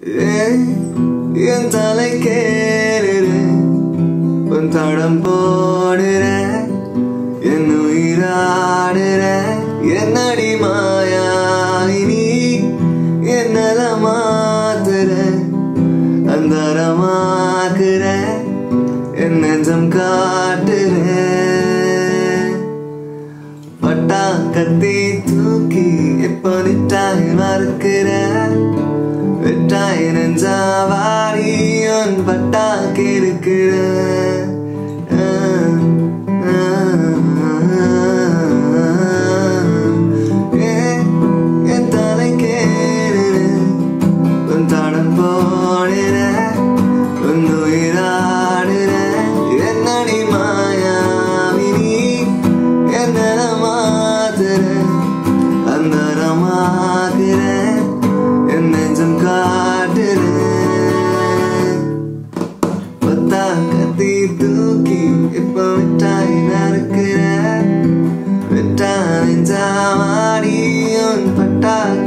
ஏய், என் தலை கேடுற உன் தடம் போடுற என் உயிராடுற என்னடி மாயாய் நீ என்னல மாத்துற அந்தரமாக்குற என் நெஞ்சம் காட்டுற பட்டா கத்தி தூக்கி எப்போ நிட்டாய் மறுக்கிற வெட்டாய் நெஞ்சாவாடி உன் பட்டா கிறுக்கிற என் தலை கேடுற உன் தடம் போடுற உன் உயிராடுற என்னடி மாயாவினி என்ன மாத்துற அந்த ரமாக்குற என் நெஞ்சம் காட்டுற பத்தா கத்தி தூக்கி இப்ப மிட்டாய் நடக்கிற விட்டாய் ஜாமாடி உன் பட்டா